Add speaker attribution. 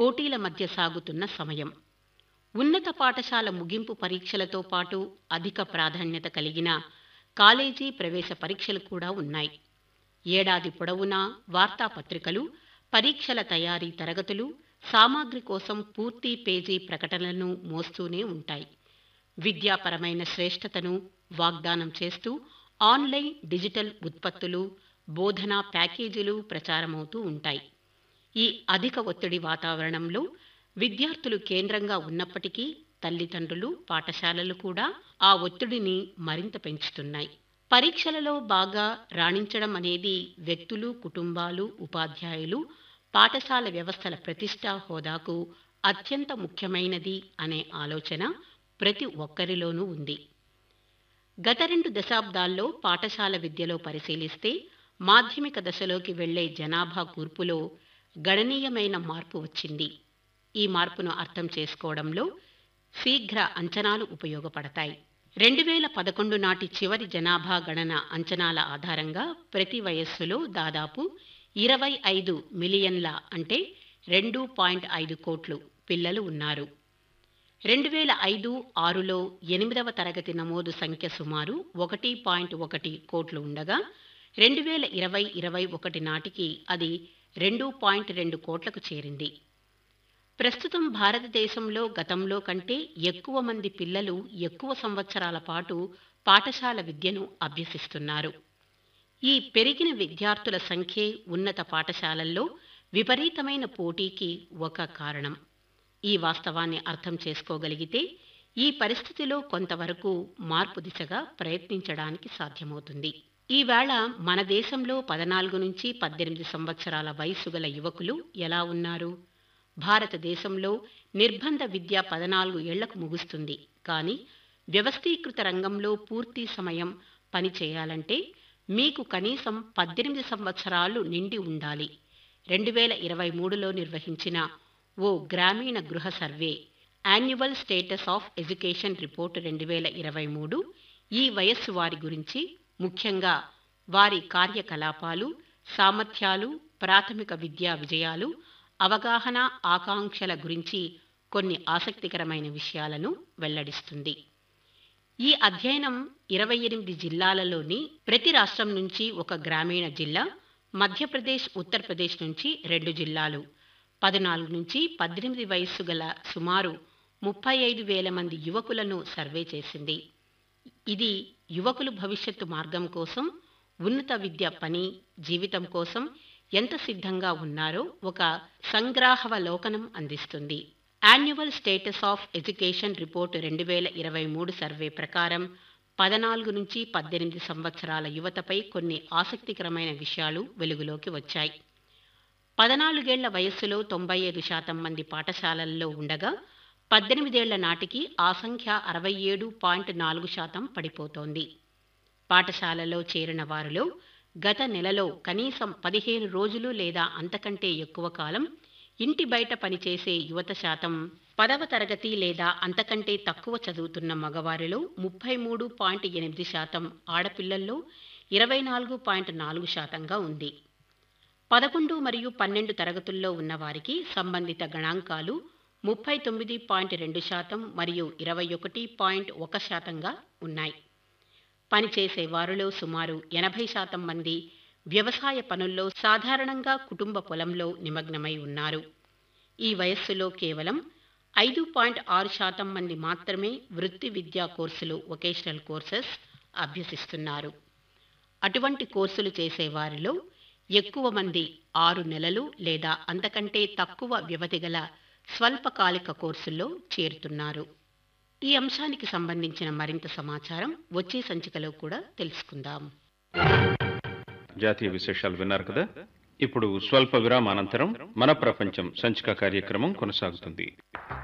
Speaker 1: పోటీల మధ్య సాగుతున్న సమయం ఉన్నత పాఠశాల ముగింపు పరీక్షలతో పాటు అధిక ప్రాధాన్యత కలిగిన కాలేజీ ప్రవేశ పరీక్షలు కూడా ఉన్నాయి ఏడాది పొడవునా వార్తాపత్రికలు పరీక్షల తయారీ తరగతులు సామాగ్రి కోసం పూర్తి పేజీ ప్రకటనలను మోస్తూనే ఉంటాయి విద్యాపరమైన శ్రేష్టతను వాగ్దానం చేస్తూ ఆన్లైన్ డిజిటల్ ఉత్పత్తులు బోధనా ప్యాకేజీలు ప్రచారమవుతూ ఉంటాయి ఈ అధిక ఒత్తిడి వాతావరణంలో విద్యార్థులు కేంద్రంగా ఉన్నప్పటికీ తల్లిదండ్రులు పాఠశాలలు కూడా ఆ ఒత్తిడిని మరింత పెంచుతున్నాయి పరీక్షలలో బాగా రాణించడం అనేది వ్యక్తులు కుటుంబాలు ఉపాధ్యాయులు పాఠశాల వ్యవస్థల ప్రతిష్టా హోదాకు అత్యంత ముఖ్యమైనది అనే ఆలోచన ప్రతి ఒక్కరిలోనూ ఉంది గత రెండు దశాబ్దాల్లో పాఠశాల విద్యలో పరిశీలిస్తే మాధ్యమిక దశలోకి వెళ్లే జనాభా కూర్పులో గణనీయమైన మార్పు వచ్చింది ఈ మార్పును అర్థం చేసుకోవడంలో శీఘ్ర అంచనాలు ఉపయోగపడతాయి రెండు వేల పదకొండు నాటి చివరి జనాభా గణన అంచనాల ఆధారంగా ప్రతి వయస్సులో దాదాపు ఇరవై ఐదు మిలియన్ల అంటే రెండు పాయింట్ ఐదు కోట్లు పిల్లలు ఉన్నారు రెండు వేల ఐదు ఆరులో ఎనిమిదవ తరగతి నమోదు సంఖ్య సుమారు ఒకటి పాయింట్ ఒకటి కోట్లు ఉండగా రెండు వేల ఇరవై ఇరవై ఒకటి నాటికి అది రెండు పాయింట్ రెండు కోట్లకు చేరింది ప్రస్తుతం భారతదేశంలో గతంలో కంటే ఎక్కువ మంది పిల్లలు ఎక్కువ సంవత్సరాల పాటు పాఠశాల విద్యను అభ్యసిస్తున్నారు ఈ పెరిగిన విద్యార్థుల సంఖ్యే ఉన్నత పాఠశాలల్లో విపరీతమైన పోటీకి ఒక కారణం ఈ వాస్తవాన్ని అర్థం చేసుకోగలిగితే ఈ పరిస్థితిలో కొంతవరకు మార్పు దిశగా ప్రయత్నించడానికి సాధ్యమవుతుంది ఈవేళ మన దేశంలో పద్నాలుగు నుంచి పద్దెనిమిది సంవత్సరాల వయసు గల యువకులు ఎలా ఉన్నారు భారతదేశంలో నిర్బంధ విద్య పద్నాలుగు ఏళ్లకు ముగుస్తుంది కానీ వ్యవస్థీకృత రంగంలో పూర్తి సమయం పనిచేయాలంటే మీకు కనీసం పద్దెనిమిది సంవత్సరాలు నిండి ఉండాలి రెండు వేల ఇరవై మూడులో నిర్వహించిన ఓ గ్రామీణ గృహ survey annual status of education report రెండు వేల ఇరవై మూడు ఈ వయస్సు వారి గురించి ముఖ్యంగా వారి కార్యకలాపాలు సామర్థ్యాలు ప్రాథమిక విద్యా విజయాలు అవగాహన ఆకాంక్షల గురించి కొన్ని ఆసక్తికరమైన విషయాలను వెల్లడిస్తుంది ఈ అధ్యయనం ఇరవై ఎనిమిది జిల్లాలలోని ప్రతి రాష్ట్రం నుంచి ఒక గ్రామీణ జిల్లా మధ్యప్రదేశ్ ఉత్తరప్రదేశ్ నుంచి రెండు జిల్లాలు పద్నాలుగు నుంచి పద్దెనిమిది వయస్సు గల సుమారు ముప్పై ఐదు వేల మంది యువకులను సర్వే చేసింది ఇది యువకులు భవిష్యత్తు మార్గం కోసం ఉన్నత విద్య పని జీవితం కోసం ఎంత సిద్ధంగా ఉన్నారో ఒక సంగ్రాహవలోకనం అందిస్తుంది annual status of education report రెండు వేల ఇరవై మూడు సర్వే ప్రకారం పద్నాలుగు నుంచి పద్దెనిమిది సంవత్సరాల యువతపై కొన్ని ఆసక్తికరమైన విషయాలు వెలుగులోకి వచ్చాయి పద్నాలుగేళ్ల వయస్సులో తొంభై ఐదు శాతం మంది పాఠశాలల్లో ఉండగా పద్దెనిమిదేళ్ల నాటికి ఆ సంఖ్య అరవై ఏడు పాయింట్ నాలుగు శాతం పడిపోతోంది పాఠశాలలో చేరిన వారిలో గత నెలలో కనీసం పదిహేను రోజులు లేదా అంతకంటే ఎక్కువ కాలం ఇంటి బయట పనిచేసే యువత శాతం పదవ తరగతి లేదా అంతకంటే తక్కువ చదువుతున్న మగవారిలో ముప్పై మూడు పాయింట్ ఎనిమిది శాతం ఆడపిల్లల్లో ఇరవై నాలుగు పాయింట్ నాలుగు శాతంగా ఉంది పదకొండు మరియు పన్నెండు తరగతుల్లో ఉన్నవారికి సంబంధిత గణాంకాలు ముప్పై తొమ్మిది పాయింట్ రెండు శాతం మరియు ఇరవై ఒకటి పాయింట్ ఒక శాతంగా ఉన్నాయి పనిచేసే వారిలో సుమారు ఎనభై శాతం మంది వ్యవసాయ పనుల్లో సాధారణంగా కుటుంబ పొలంలో నిమగ్నమై ఉన్నారు ఈ వయస్సులో కేవలం ఐదు పాయింట్ ఆరు శాతం మంది మాత్రమే వృత్తి విద్యా కోర్సులు వొకేషనల్ కోర్సెస్ అభ్యసిస్తున్నారు అటువంటి కోర్సులు చేసే వారిలో ఎక్కువ మంది ఆరు నెలలు లేదా అంతకంటే తక్కువ వ్యవధి గల స్వల్పకాలిక కోర్సుల్లో చేరుతున్నారు ఈ అంశానికి సంబంధించిన మరింత సమాచారం వచ్చే సంచికలో కూడా తెలుసుకుందాం
Speaker 2: జాతీయ విశేషాలు విన్నారు కదా ఇప్పుడు స్వల్ప విరామానంతరం మన ప్రపంచం సంచిక కార్యక్రమం కొనసాగుతుంది